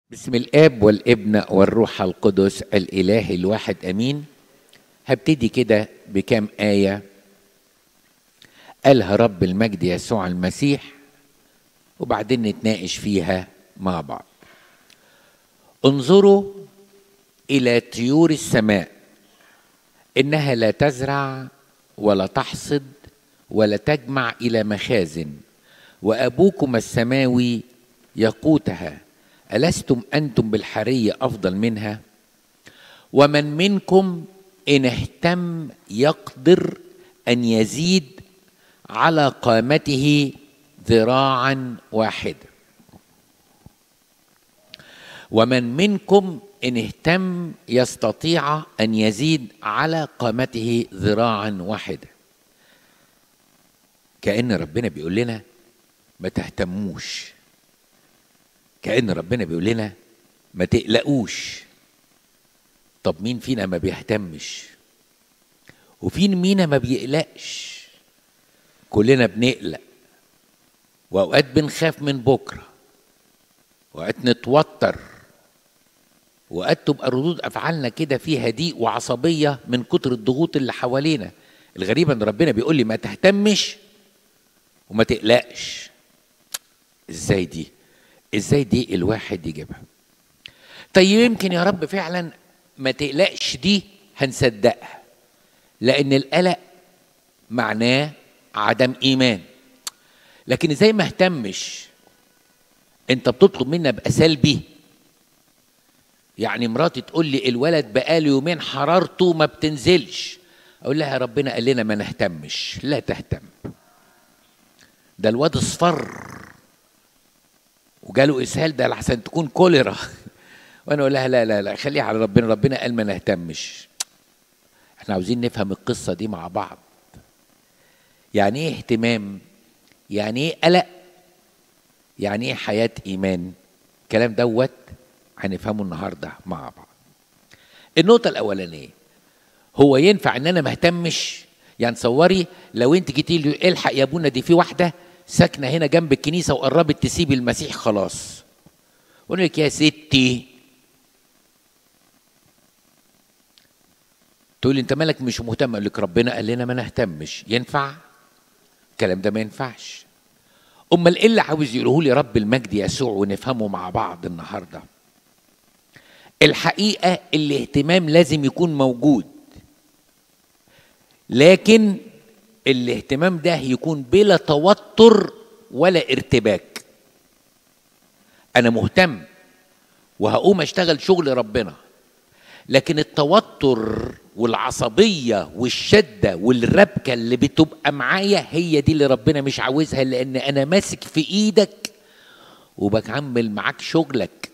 بسم الاب والابن والروح القدس الاله الواحد امين هبتدي كده بكام ايه قالها رب المجد يسوع المسيح وبعدين نتناقش فيها مع بعض انظروا الى طيور السماء انها لا تزرع ولا تحصد ولا تجمع الى مخازن وابوكم السماوي يقوتها ألستم أنتم بالحرية أفضل منها ومن منكم إن اهتم يقدر أن يزيد على قامته ذراعا واحدا ومن منكم إن اهتم يستطيع أن يزيد على قامته ذراعا واحدا كأن ربنا بيقول لنا ما تهتموش كأن ربنا بيقول لنا ما تقلقوش طب مين فينا ما بيهتمش وفين مينا ما بيقلقش كلنا بنقلق واوقات بنخاف من بكره واوقات نتوتر واوقات تبقى ردود افعالنا كده فيها ضيق وعصبيه من كتر الضغوط اللي حوالينا الغريب ان ربنا بيقول لي ما تهتمش وما تقلقش ازاي دي ازاي دي الواحد يجيبها طيب يمكن يا رب فعلا ما تقلقش دي هنصدقها لان القلق معناه عدم ايمان لكن ازاي ما اهتمش انت بتطلب منا ابقى سلبي يعني مراتي تقول لي الولد بقاله يومين حرارته ما بتنزلش اقول لها ربنا قال لنا ما نهتمش لا تهتم ده الواد اصفر وجاله اسهال ده لحسن تكون كوليرا وانا اقول لها لا لا لا خليها على ربنا ربنا قال ما نهتمش احنا عاوزين نفهم القصه دي مع بعض يعني ايه اهتمام يعني ايه قلق يعني ايه حياه ايمان الكلام دوت هنفهمه النهارده مع بعض النقطه الاولانيه هو ينفع ان انا ما اهتمش يعني تصوري لو انت جيتي لي الحق يا ابونا دي في واحده ساكنه هنا جنب الكنيسه وقربت تسيب المسيح خلاص اقول لك يا ستي تقول لي انت مالك مش مهتم اقول لك ربنا قال لنا ما نهتمش ينفع الكلام ده ما ينفعش امال ايه اللي عاوز يقوله لي رب المجد يسوع ونفهمه مع بعض النهارده الحقيقه الاهتمام لازم يكون موجود لكن الاهتمام ده يكون بلا توتر ولا ارتباك انا مهتم وهقوم اشتغل شغل ربنا لكن التوتر والعصبيه والشده والربكه اللي بتبقى معايا هي دي اللي ربنا مش عاوزها لان انا ماسك في ايدك وبكمل معاك شغلك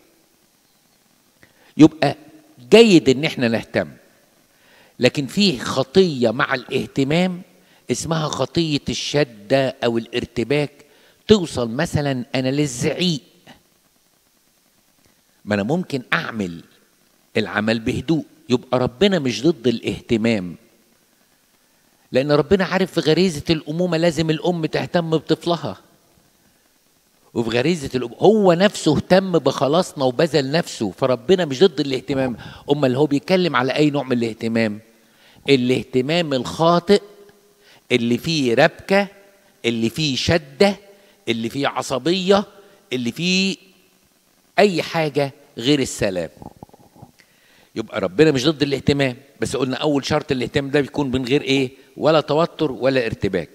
يبقى جيد ان احنا نهتم لكن فيه خطيه مع الاهتمام اسمها خطية الشدة أو الارتباك توصل مثلا أنا للزعيق ما أنا ممكن أعمل العمل بهدوء يبقى ربنا مش ضد الاهتمام لأن ربنا عارف في غريزة الأمومة لازم الأم تهتم بطفلها وفي غريزة الأم هو نفسه اهتم بخلاصنا وبذل نفسه فربنا مش ضد الاهتمام أما اللي هو بيتكلم على أي نوع من الاهتمام الاهتمام الخاطئ اللي فيه ربكة اللي فيه شدة اللي فيه عصبية اللي فيه أي حاجة غير السلام يبقى ربنا مش ضد الاهتمام بس قلنا أول شرط الاهتمام ده بيكون من غير إيه ولا توتر ولا ارتباك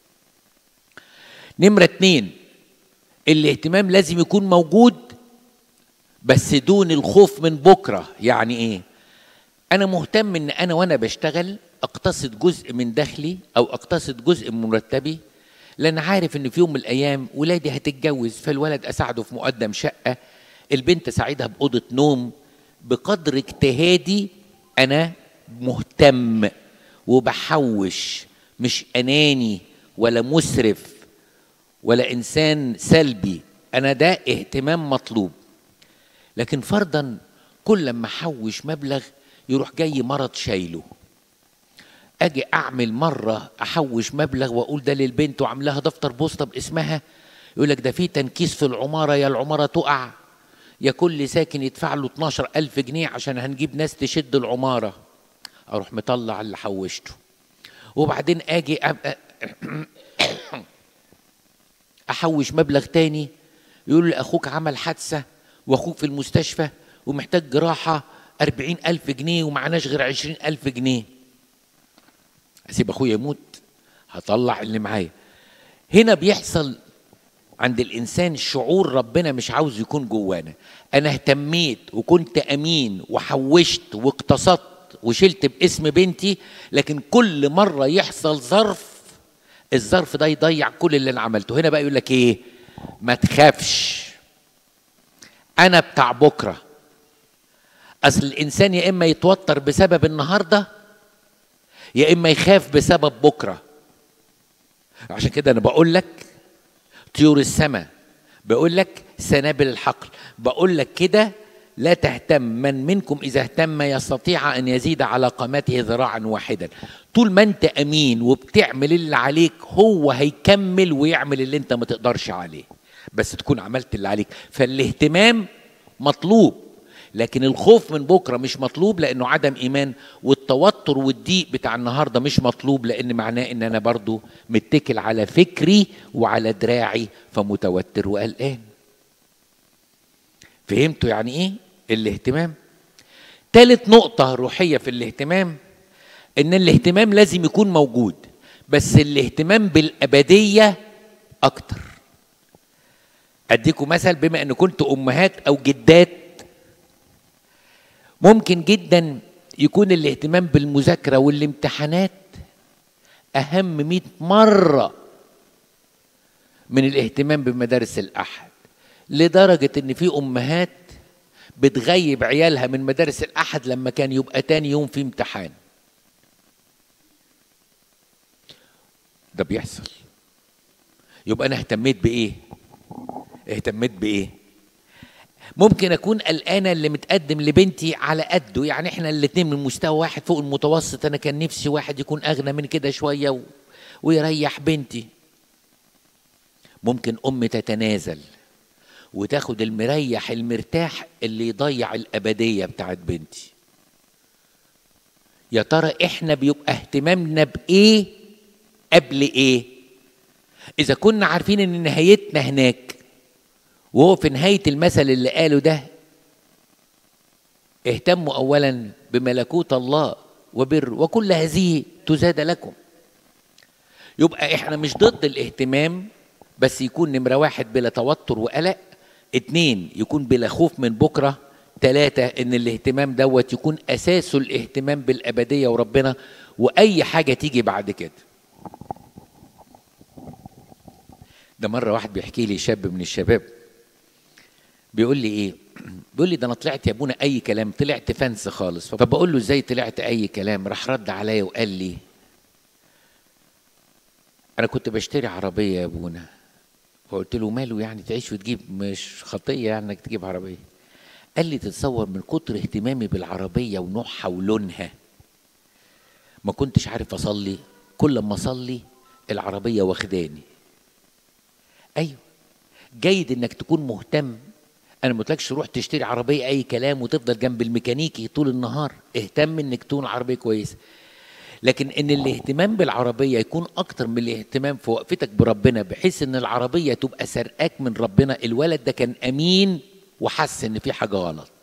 نمرة اتنين الاهتمام لازم يكون موجود بس دون الخوف من بكرة يعني إيه أنا مهتم إن أنا وأنا بشتغل اقتصد جزء من دخلي او اقتصد جزء من مرتبي لان عارف ان في يوم من الايام ولادي هتتجوز فالولد اساعده في مقدم شقه البنت اساعدها باوضه نوم بقدر اجتهادي انا مهتم وبحوش مش اناني ولا مسرف ولا انسان سلبي انا ده اهتمام مطلوب لكن فرضا كل لما احوش مبلغ يروح جاي مرض شايله اجي اعمل مره احوش مبلغ واقول ده للبنت وعاملاها دفتر بوسطه باسمها يقول لك ده في تنكيس في العماره يا العماره تقع يا كل ساكن يدفع له 12 ألف جنيه عشان هنجيب ناس تشد العمارة أروح مطلع اللي حوشته وبعدين أجي أبقى أحوش مبلغ تاني يقول لي أخوك عمل حادثة وأخوك في المستشفى ومحتاج جراحة أربعين ألف جنيه ومعناش غير عشرين ألف جنيه أسيب أخويا يموت هطلع اللي معايا هنا بيحصل عند الانسان شعور ربنا مش عاوز يكون جوانا انا اهتميت وكنت امين وحوشت واقتصدت وشلت باسم بنتي لكن كل مره يحصل ظرف الظرف ده يضيع كل اللي انا عملته هنا بقى يقول لك ايه ما تخافش انا بتاع بكره اصل الانسان يا اما يتوتر بسبب النهارده يا اما يخاف بسبب بكره عشان كده انا بقول لك طيور السماء بقول لك سنابل الحقل بقول لك كده لا تهتم من منكم اذا اهتم يستطيع ان يزيد على قامته ذراعا واحدا طول ما انت امين وبتعمل اللي عليك هو هيكمل ويعمل اللي انت ما تقدرش عليه بس تكون عملت اللي عليك فالاهتمام مطلوب لكن الخوف من بكره مش مطلوب لانه عدم ايمان والتوتر والضيق بتاع النهارده مش مطلوب لان معناه ان انا برضو متكل على فكري وعلى دراعي فمتوتر وقلقان فهمتوا يعني ايه الاهتمام تالت نقطة روحية في الاهتمام ان الاهتمام لازم يكون موجود بس الاهتمام بالابدية اكتر اديكم مثل بما ان كنت امهات او جدات ممكن جدا يكون الاهتمام بالمذاكرة والامتحانات أهم مئة مرة من الاهتمام بمدارس الأحد لدرجة إن في أمهات بتغيب عيالها من مدارس الأحد لما كان يبقى تاني يوم في امتحان ده بيحصل يبقى أنا اهتميت بإيه؟ اهتميت بإيه؟ ممكن اكون قلقانه اللي متقدم لبنتي على قده يعني احنا الاتنين من مستوى واحد فوق المتوسط انا كان نفسي واحد يكون اغنى من كده شويه و... ويريح بنتي ممكن ام تتنازل وتاخد المريح المرتاح اللي يضيع الابديه بتاعت بنتي يا ترى احنا بيبقى اهتمامنا بايه قبل ايه اذا كنا عارفين ان نهايتنا هناك وهو في نهاية المثل اللي قاله ده اهتموا أولا بملكوت الله وبر وكل هذه تزاد لكم يبقى احنا مش ضد الاهتمام بس يكون نمرة واحد بلا توتر وقلق اتنين يكون بلا خوف من بكرة تلاتة ان الاهتمام دوت يكون اساسه الاهتمام بالابدية وربنا واي حاجة تيجي بعد كده ده مرة واحد بيحكي لي شاب من الشباب بيقول لي ايه بيقول لي ده انا طلعت يا ابونا اي كلام طلعت فانس خالص فبقول له ازاي طلعت اي كلام راح رد عليا وقال لي انا كنت بشتري عربيه يا ابونا فقلت له ماله يعني تعيش وتجيب مش خطيه يعني انك تجيب عربيه قال لي تتصور من كتر اهتمامي بالعربيه ونوعها ولونها ما كنتش عارف اصلي كل ما اصلي العربيه واخداني ايوه جيد انك تكون مهتم انا ما قلتلكش تروح تشتري عربيه اي كلام وتفضل جنب الميكانيكي طول النهار اهتم انك تكون عربيه كويسه لكن ان الاهتمام بالعربيه يكون اكتر من الاهتمام في وقفتك بربنا بحيث ان العربيه تبقى سرقاك من ربنا الولد ده كان امين وحس ان في حاجه غلط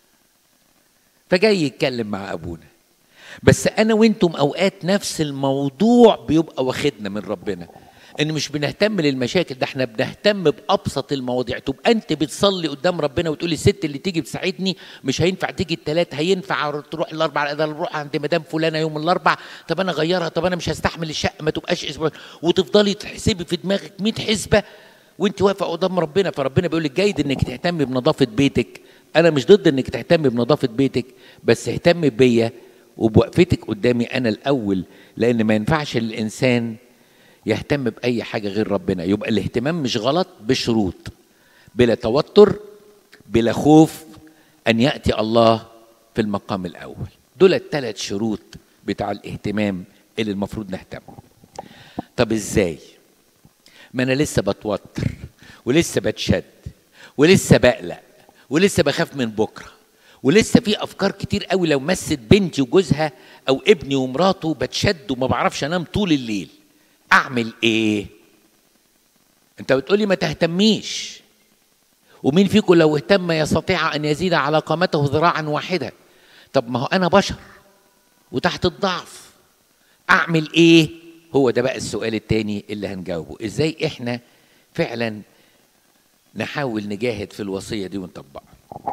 فجاي يتكلم مع ابونا بس انا وانتم اوقات نفس الموضوع بيبقى واخدنا من ربنا ان مش بنهتم للمشاكل ده احنا بنهتم بابسط المواضيع تبقى انت بتصلي قدام ربنا وتقولي الست اللي تيجي تساعدني مش هينفع تيجي الثلاث هينفع تروح الاربع ده نروح عند مدام فلانه يوم الاربع طب انا اغيرها طب انا مش هستحمل الشقه ما تبقاش اسبوع وتفضلي تحسبي في دماغك 100 حسبه وانت واقفه قدام ربنا فربنا بيقول لك جيد انك تهتمي بنظافه بيتك انا مش ضد انك تهتمي بنظافه بيتك بس اهتمي بيا وبوقفتك قدامي انا الاول لان ما ينفعش الانسان يهتم باي حاجه غير ربنا يبقى الاهتمام مش غلط بشروط بلا توتر بلا خوف ان ياتي الله في المقام الاول دول الثلاث شروط بتاع الاهتمام اللي المفروض نهتم طب ازاي ما انا لسه بتوتر ولسه بتشد ولسه بقلق ولسه بخاف من بكره ولسه في افكار كتير قوي لو مست بنتي وجوزها او ابني ومراته بتشد وما بعرفش انام طول الليل اعمل ايه انت بتقولي ما تهتميش ومين فيكم لو اهتم يستطيع ان يزيد على قامته ذراعا واحده طب ما هو انا بشر وتحت الضعف اعمل ايه هو ده بقى السؤال التاني اللي هنجاوبه ازاي احنا فعلا نحاول نجاهد في الوصيه دي ونطبقها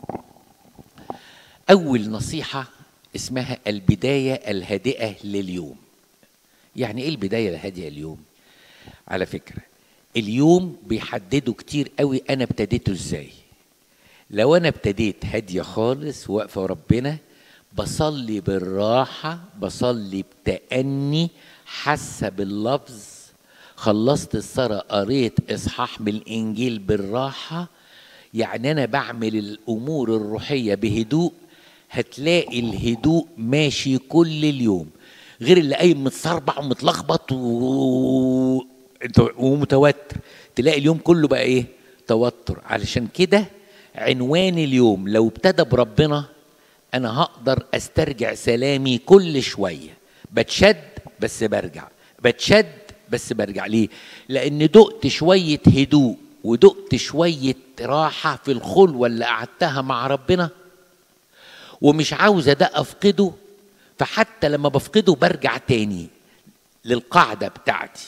اول نصيحه اسمها البدايه الهادئه لليوم يعني ايه البدايه الهادئه اليوم على فكره اليوم بيحددوا كتير قوي انا ابتديته ازاي لو انا ابتديت هاديه خالص واقفه ربنا بصلي بالراحه بصلي بتأني حاسه باللفظ خلصت الصلاة قريت إصحاح من الإنجيل بالراحة يعني أنا بعمل الأمور الروحية بهدوء هتلاقي الهدوء ماشي كل اليوم غير اللي قايم متصربع ومتلخبط و... ومتوتر تلاقي اليوم كله بقى ايه توتر علشان كده عنوان اليوم لو ابتدى بربنا انا هقدر استرجع سلامي كل شويه بتشد بس برجع بتشد بس برجع ليه لان دقت شويه هدوء ودقت شويه راحه في الخلوه اللي قعدتها مع ربنا ومش عاوزه ده افقده فحتى لما بفقده برجع تاني للقاعده بتاعتي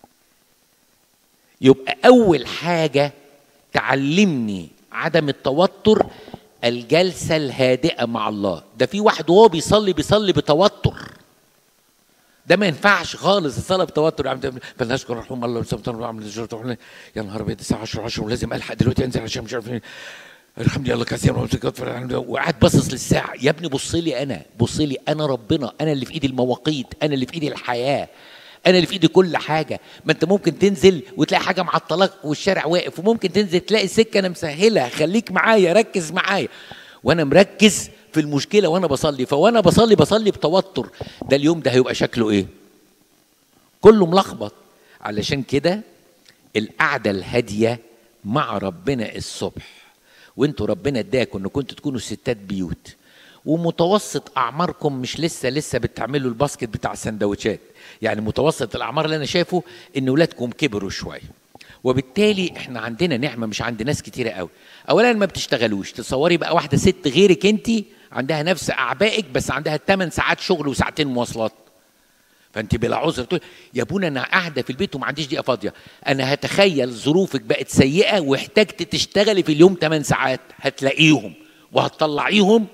يبقى اول حاجه تعلمني عدم التوتر الجلسه الهادئه مع الله ده في واحد وهو بيصلي بيصلي بتوتر ده ما ينفعش خالص الصلاه بتوتر عم فلنشكر رحمه الله سبحانه يا نهار ابيض الساعه 10 10 ولازم الحق دلوقتي انزل عشان مش عارف الحمد لله كثيرا وقاعد باصص للساعه يا ابني بص لي انا بص لي انا ربنا انا اللي في ايدي المواقيت انا اللي في ايدي الحياه انا اللي في ايدي كل حاجه ما انت ممكن تنزل وتلاقي حاجه معطلاك والشارع واقف وممكن تنزل تلاقي سكه انا مسهلها خليك معايا ركز معايا وانا مركز في المشكله وانا بصلي فوانا بصلي بصلي بتوتر ده اليوم ده هيبقى شكله ايه كله ملخبط علشان كده القعده الهاديه مع ربنا الصبح وانتوا ربنا اداكم ان كنتوا تكونوا ستات بيوت ومتوسط اعماركم مش لسه لسه بتعملوا الباسكت بتاع السندوتشات يعني متوسط الاعمار اللي انا شايفه ان ولادكم كبروا شويه وبالتالي احنا عندنا نعمه مش عند ناس كتيره قوي اولا ما بتشتغلوش تصوري بقى واحده ست غيرك انت عندها نفس اعبائك بس عندها 8 ساعات شغل وساعتين مواصلات فانت بلا عذر تقول يا ابونا انا قاعده في البيت وما عنديش دقيقه فاضيه انا هتخيل ظروفك بقت سيئه واحتجت تشتغلي في اليوم 8 ساعات هتلاقيهم وهتطلعيهم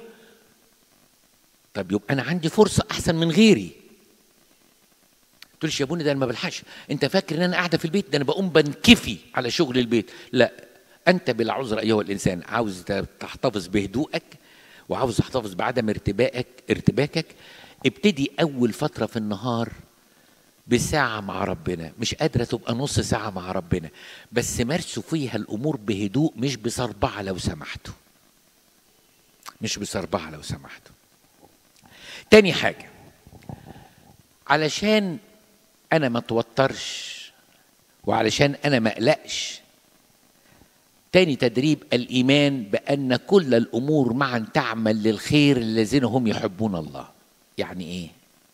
طب يبقى انا عندي فرصه احسن من غيري تقولش يا ابونا ده انا ما بلحقش انت فاكر ان انا قاعده في البيت ده انا بقوم بنكفي على شغل البيت لا انت بلا عذر ايها الانسان عاوز تحتفظ بهدوءك وعاوز تحتفظ بعدم ارتباكك ارتباكك ابتدي اول فتره في النهار بساعة مع ربنا مش قادرة تبقى نص ساعة مع ربنا بس مارسوا فيها الأمور بهدوء مش بصربعة لو سمحتوا مش بصربعة لو سمحتوا تاني حاجة علشان أنا ما توترش وعلشان أنا ما أقلقش تاني تدريب الإيمان بأن كل الأمور معا تعمل للخير الذين هم يحبون الله يعني إيه؟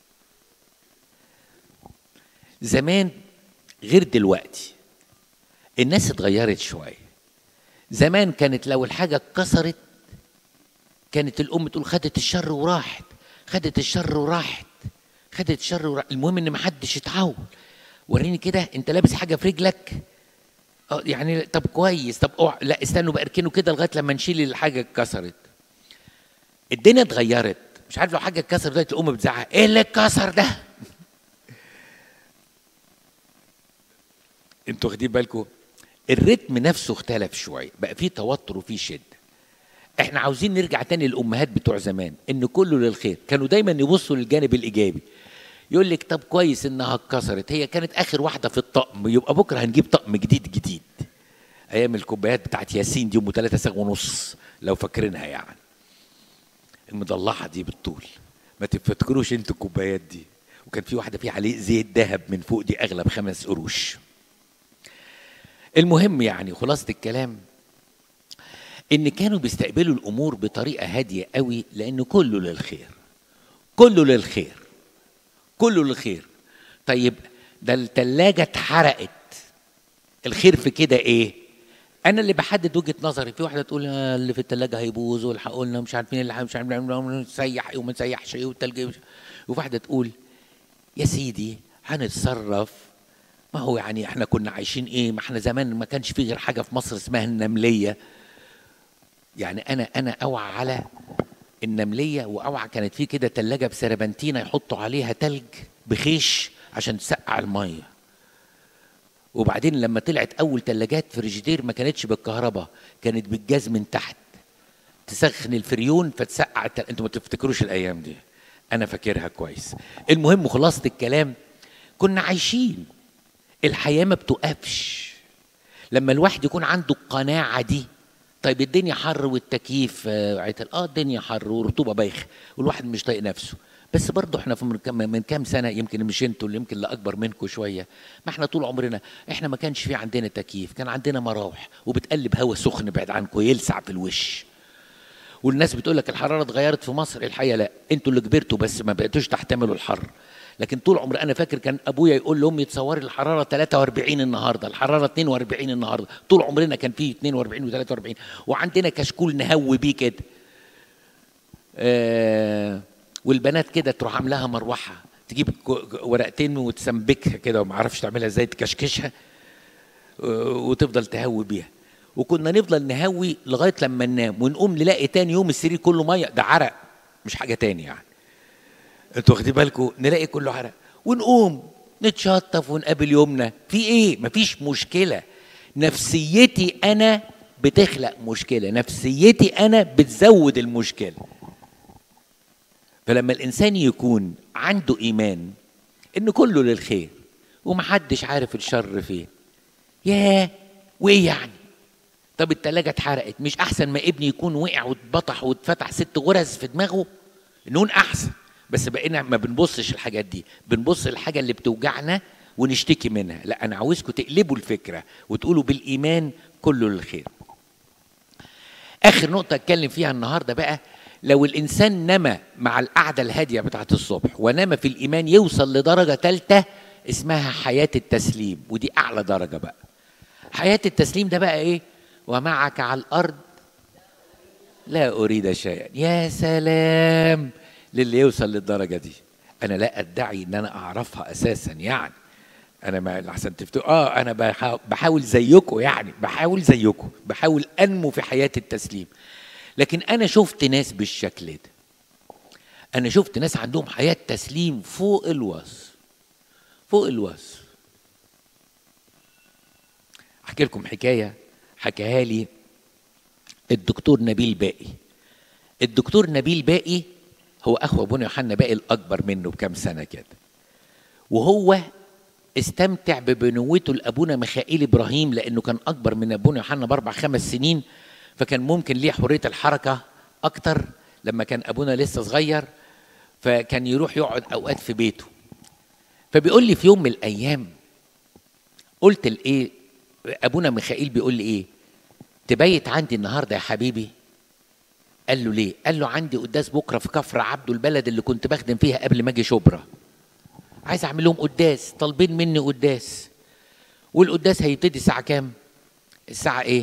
زمان غير دلوقتي الناس اتغيرت شوية زمان كانت لو الحاجة اتكسرت كانت الأم تقول خدت الشر وراحت خدت الشر وراحت خدت الشر وراحت المهم إن محدش يتعور وريني كده أنت لابس حاجة في رجلك اه يعني طب كويس طب اوعى لا استنوا بقى اركنوا كده لغايه لما نشيل الحاجه اتكسرت الدنيا اتغيرت مش عارف لو حاجه اتكسرت دلوقتي الام بتزعق ايه اللي اتكسر ده انتوا واخدين بالكم الريتم نفسه اختلف شويه بقى فيه توتر وفيه شده احنا عاوزين نرجع تاني للامهات بتوع زمان ان كله للخير كانوا دايما يبصوا للجانب الايجابي يقول لك طب كويس انها اتكسرت هي كانت اخر واحده في الطقم يبقى بكره هنجيب طقم جديد جديد ايام الكوبايات بتاعت ياسين دي ام 3 ساغ ونص لو فاكرينها يعني المضلعه دي بالطول ما تفتكروش انتوا الكوبايات دي وكان في واحده فيها عليه زيت ذهب من فوق دي اغلى بخمس قروش المهم يعني خلاصه الكلام ان كانوا بيستقبلوا الامور بطريقه هاديه قوي لان كله للخير كله للخير كله للخير طيب ده التلاجة اتحرقت الخير في كده ايه انا اللي بحدد وجهه نظري في واحده تقول آه، اللي في التلاجة هيبوظ والحقوا لنا مش عارفين اللي مش عارفين نسيح ايه وما نسيحش ايه والتلج إيه ومش- وفي واحده تقول يا سيدي هنتصرف ما هو يعني احنا كنا عايشين ايه ما احنا زمان ما كانش في غير حاجه في مصر اسمها النمليه يعني انا انا اوعى على النمليه واوعى كانت في كده تلاجة بسربنتينه يحطوا عليها تلج بخيش عشان تسقع الميه وبعدين لما طلعت اول تلاجات فريجيدير ما كانتش بالكهرباء كانت بالجاز من تحت تسخن الفريون فتسقع التل... انتوا ما تفتكروش الايام دي انا فاكرها كويس المهم خلاصه الكلام كنا عايشين الحياه ما بتوقفش لما الواحد يكون عنده القناعه دي طيب الدنيا حر والتكييف آه، عتل اه الدنيا حر ورطوبه بايخه والواحد مش طايق نفسه بس برضه احنا في من كام من كام سنه يمكن مش انتوا اللي يمكن اللي اكبر منكم شويه ما احنا طول عمرنا احنا ما كانش في عندنا تكييف كان عندنا مراوح وبتقلب هواء سخن بعد عنكم يلسع في الوش والناس بتقول لك الحراره اتغيرت في مصر الحقيقه لا انتوا اللي كبرتوا بس ما بقيتوش تحتملوا الحر لكن طول عمري انا فاكر كان ابويا يقول لامي تصوري الحراره 43 النهارده الحراره 42 النهارده طول عمرنا كان فيه 42 و43 وعندنا كشكول نهوي بيه كده آه والبنات كده تروح عاملاها مروحه تجيب كو- ورقتين وتسمبكها كده وما اعرفش تعملها ازاي تكشكشها آه، وتفضل تهوي بيها وكنا نفضل نهوي لغايه لما ننام ونقوم نلاقي تاني يوم السرير كله ميه ده عرق مش حاجه تاني يعني انتوا واخدين بالكم نلاقي كله عرق ونقوم نتشطف ونقابل يومنا في ايه مفيش مشكله نفسيتي انا بتخلق مشكله نفسيتي انا بتزود المشكله فلما الانسان يكون عنده ايمان ان كله للخير ومحدش عارف الشر فين ياه وايه يعني طب التلاجة اتحرقت مش احسن ما ابني يكون وقع واتبطح واتفتح ست غرز في دماغه نقول احسن بس بقينا ما بنبصش الحاجات دي بنبص الحاجة اللي بتوجعنا ونشتكي منها لا انا عاوزكم تقلبوا الفكرة وتقولوا بالايمان كله للخير اخر نقطة اتكلم فيها النهاردة بقى لو الانسان نما مع القعدة الهادية بتاعت الصبح ونما في الايمان يوصل لدرجة ثالثة اسمها حياة التسليم ودي اعلى درجة بقى حياة التسليم ده بقى ايه ومعك على الارض لا اريد شيئا يا سلام للي يوصل للدرجة دي انا لا ادعي ان انا اعرفها اساسا يعني انا ما احسن تفتكروا اه انا بحا- بحاول زيكم يعني بحاول زيكم بحاول انمو في حياة التسليم لكن انا شفت ناس بالشكل ده انا شفت ناس عندهم حياة تسليم فوق الوصف فوق الوصف احكي لكم حكايه حكاها لي الدكتور نبيل باقي الدكتور نبيل باقي هو اخو ابونا يوحنا باقي الاكبر منه بكام سنه كده وهو استمتع ببنوته لابونا ميخائيل ابراهيم لانه كان اكبر من ابونا يوحنا باربع خمس سنين فكان ممكن ليه حريه الحركه اكتر لما كان ابونا لسه صغير فكان يروح يقعد اوقات في بيته فبيقول لي في يوم من الايام قلت لايه ابونا ميخائيل بيقول لي ايه تبيت عندي النهارده يا حبيبي قال له ليه قال له عندي قداس بكره في كفر عبده البلد اللي كنت بخدم فيها قبل ما اجي شبرا عايز اعمل لهم قداس طالبين مني قداس والقداس هيبتدي الساعه كام الساعه ايه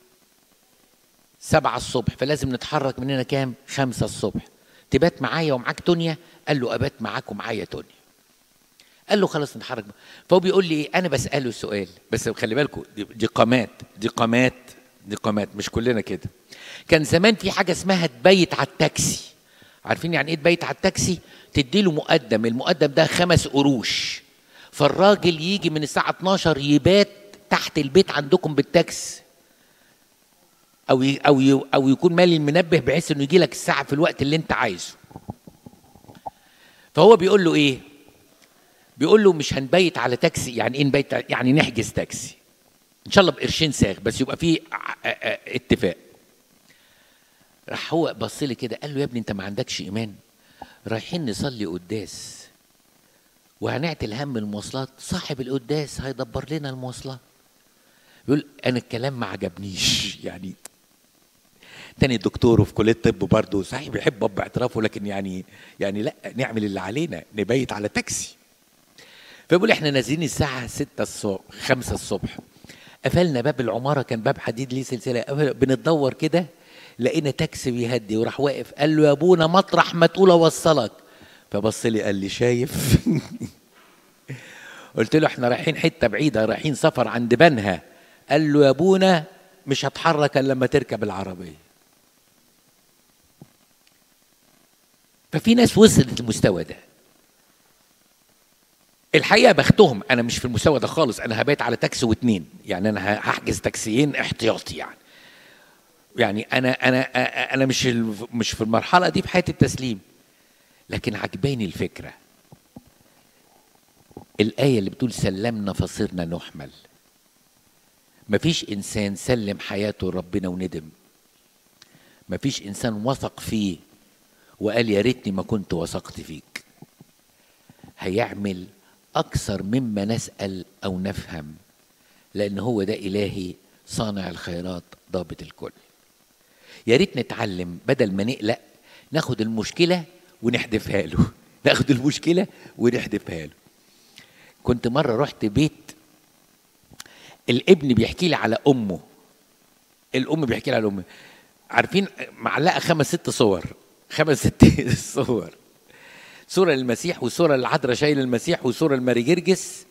سبعة الصبح فلازم نتحرك مننا كام خمسة الصبح تبات معايا ومعاك تونيا قال له ابات معاك ومعايا تونيا قال له خلاص نتحرك فهو بيقول لي ايه انا بساله السؤال بس خلي بالكم دي, دي قامات دي قامات دي قامات مش كلنا كده كان زمان في حاجه اسمها تبيت على التاكسي عارفين يعني ايه تبيت على التاكسي تدي له مقدم المقدم ده خمس قروش فالراجل يجي من الساعه 12 يبات تحت البيت عندكم بالتاكسي او ي... او ي... او يكون مالي المنبه بحيث انه يجي لك الساعه في الوقت اللي انت عايزه فهو بيقول له ايه بيقول له مش هنبيت على تاكسي يعني ايه نبيت على- يعني نحجز تاكسي ان شاء الله بقرشين ساغ بس يبقى في ع- ا- ا- اتفاق راح هو بص لي كده قال له يا ابني انت ما عندكش ايمان رايحين نصلي قداس وهنعتل هم المواصلات صاحب القداس هيدبر لنا المواصلات بيقول انا الكلام ما عجبنيش يعني تاني دكتور وفي كليه طب برضه صحيح بيحب اب اعترافه لكن يعني يعني لا نعمل اللي علينا نبيت على تاكسي فبيقول احنا نازلين الساعه 6 الصبح 5 الصبح قفلنا باب العماره كان باب حديد ليه سلسله قفل- بنتدور كده لقينا تاكسي بيهدي وراح واقف قال له يا ابونا مطرح ما تقول اوصلك فبص لي قال لي شايف قلت له احنا رايحين حته بعيده رايحين سفر عند بنها قال له يا ابونا مش هتحرك الا لما تركب العربيه ففي ناس وصلت للمستوى ده الحقيقه بختهم انا مش في المستوى ده خالص انا هبات على تاكسي واتنين يعني انا هحجز تاكسيين احتياطي يعني يعني انا انا انا مش ال- مش في المرحله دي في حياه التسليم لكن عجباني الفكره الايه اللي بتقول سلمنا فصرنا نحمل مفيش انسان سلم حياته لربنا وندم مفيش انسان وثق فيه وقال يا ريتني ما كنت وثقت فيك هيعمل اكثر مما نسال او نفهم لان هو ده الهي صانع الخيرات ضابط الكل يا ريت نتعلم بدل ما نقلق ناخد المشكله ونحدفها له ناخد المشكله ونحدفها له كنت مره رحت بيت الابن بيحكي لي على امه الام بيحكي لي على امه عارفين معلقه خمس ست صور خمس ست صور صوره للمسيح وصوره للعذراء شايل المسيح وصوره لماري جرجس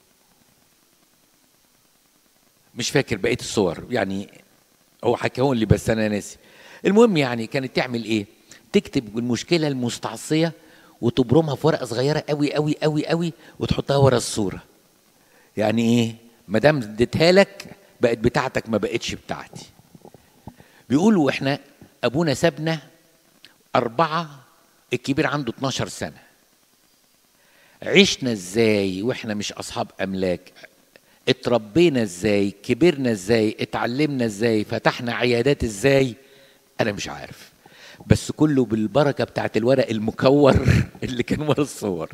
مش فاكر بقيه الصور يعني هو حكاهم لي بس انا ناسي المهم يعني كانت تعمل ايه تكتب المشكله المستعصيه وتبرمها في ورقه صغيره قوي قوي قوي قوي وتحطها ورا الصوره يعني ايه ما دام اديتها لك بقت بتاعتك ما بقتش بتاعتي بيقولوا احنا ابونا سابنا اربعه الكبير عنده 12 سنه عشنا ازاي واحنا مش اصحاب املاك اتربينا ازاي كبرنا ازاي اتعلمنا ازاي فتحنا عيادات ازاي انا مش عارف بس كله بالبركه بتاعت الورق المكور اللي كان ورا الصور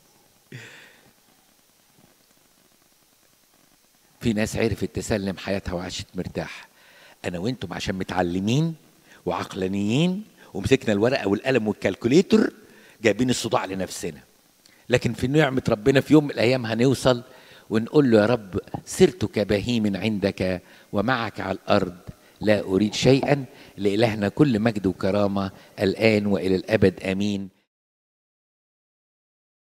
في ناس عرفت تسلم حياتها وعاشت مرتاح انا وانتم عشان متعلمين وعقلانيين ومسكنا الورقه والقلم والكالكوليتر جايبين الصداع لنفسنا لكن في نعمه ربنا في يوم من الايام هنوصل ونقول له يا رب سرت كبهيم عندك ومعك على الارض لا اريد شيئا لالهنا كل مجد وكرامه الان والى الابد امين